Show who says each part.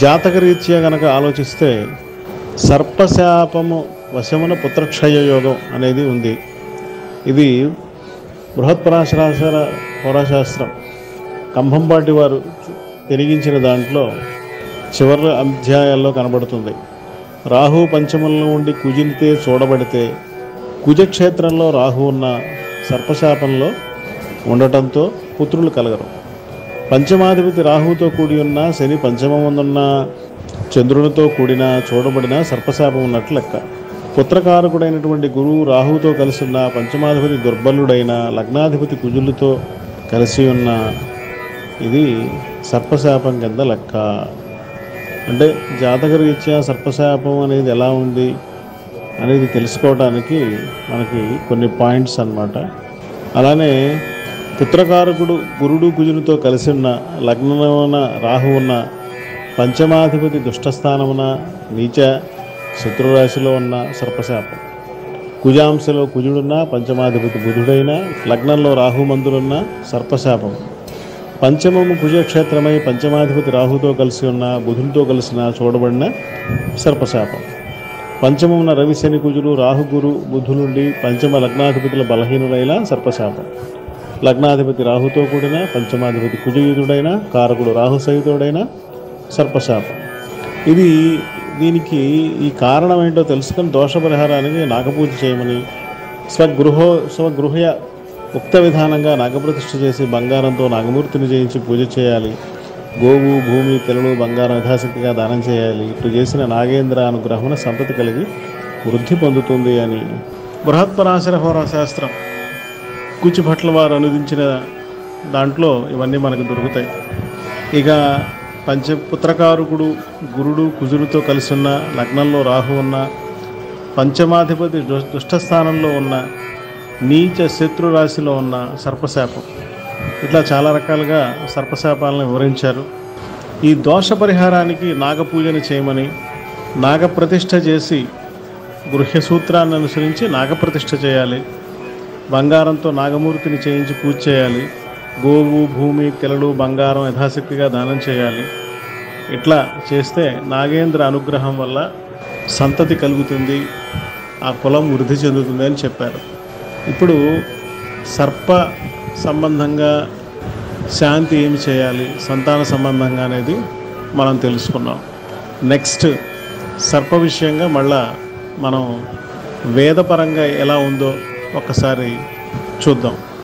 Speaker 1: జాతకరీత్యా గనక ఆలోచిస్తే సర్పశాపము వశమున పుత్రక్షయ యోగం అనేది ఉంది ఇది బృహత్పరాశరాశర హోరాశాస్త్రం కంభంపాటి వారు పెరిగించిన దాంట్లో చివరి అధ్యాయాల్లో కనబడుతుంది రాహు పంచమంలో ఉండి కుజిలితే చూడబడితే కుజక్షేత్రంలో రాహు ఉన్న సర్పశాపంలో ఉండటంతో పుత్రులు కలగరు పంచమాధిపతి రాహుతో కూడి ఉన్న శని పంచమముందున్న చంద్రునితో కూడిన చూడబడిన సర్పశాపం ఉన్నట్లు లెక్క పుత్రకారకుడైనటువంటి గురువు రాహుతో కలిసి ఉన్న పంచమాధిపతి దుర్బలుడైన లగ్నాధిపతి కుజులతో కలిసి ఉన్న ఇది సర్పశాపం కింద లెక్క అంటే జాతకరీత్యా సర్పశాపం అనేది ఎలా ఉంది అనేది తెలుసుకోవడానికి మనకి కొన్ని పాయింట్స్ అన్నమాట అలానే పుత్రకారకుడు గురుడు కుజునితో కలిసి ఉన్న లగ్నమున రాహు ఉన్న పంచమాధిపతి దుష్టస్థానమున నీచ శత్రురాశిలో ఉన్న సర్పశాపం కుజాంశలో కుజుడున్న పంచమాధిపతి బుధుడైన లగ్నంలో రాహుమందులున్న సర్పశాపం పంచమము కుజక్షేత్రమై పంచమాధిపతి రాహుతో కలిసి ఉన్న బుధునితో కలిసిన చూడబడిన సర్పశాపం పంచమమున రవి శని కుజులు రాహుగురు బుధులుండి పంచమ లగ్నాధిపతుల బలహీనుడైన సర్పశాపం లగ్నాధిపతి రాహుతో కూడిన పంచమాధిపతి కుజయుతుడైన కారకుడు రాహు సహితుడైన సర్పశాపం ఇది దీనికి ఈ కారణం ఏంటో తెలుసుకొని దోష పరిహారానికి నాగపూజ చేయమని స్వగృహో స్వగృహ ఉక్త విధానంగా నాగప్రతిష్ఠ చేసి బంగారంతో నాగమూర్తిని చేయించి పూజ చేయాలి గోవు భూమి తెలలు బంగారం యథాశక్తిగా దానం చేయాలి ఇటు చేసిన నాగేంద్ర అనుగ్రహమున సంతతి కలిగి వృద్ధి పొందుతుంది అని బృహత్పరాశర హోరా శాస్త్రం కూచిభట్ల వారు అనుదించిన దాంట్లో ఇవన్నీ మనకు దొరుకుతాయి ఇక పంచపుత్రకారకుడు గురుడు కుజుడితో కలిసి ఉన్న లగ్నంలో రాహు ఉన్న పంచమాధిపతి దు- దుష్టస్థానంలో ఉన్న నీచ శత్రు రాశిలో ఉన్న సర్పశాపం ఇట్లా చాలా రకాలుగా సర్పశాపాలను వివరించారు ఈ దోష పరిహారానికి నాగపూజను చేయమని నాగప్రతిష్ఠ చేసి గృహ్య సూత్రాన్ని అనుసరించి నాగప్రతిష్ఠ చేయాలి బంగారంతో నాగమూర్తిని చేయించి పూజ చేయాలి గోవు భూమి తెలలు బంగారం యథాశక్తిగా దానం చేయాలి ఇట్లా చేస్తే నాగేంద్ర అనుగ్రహం వల్ల సంతతి కలుగుతుంది ఆ కులం వృద్ధి చెందుతుంది అని చెప్పారు ఇప్పుడు సర్ప సంబంధంగా శాంతి ఏమి చేయాలి సంతాన సంబంధంగా అనేది మనం తెలుసుకున్నాం నెక్స్ట్ సర్ప విషయంగా మళ్ళా మనం వేదపరంగా ఎలా ఉందో ఒకసారి చూద్దాం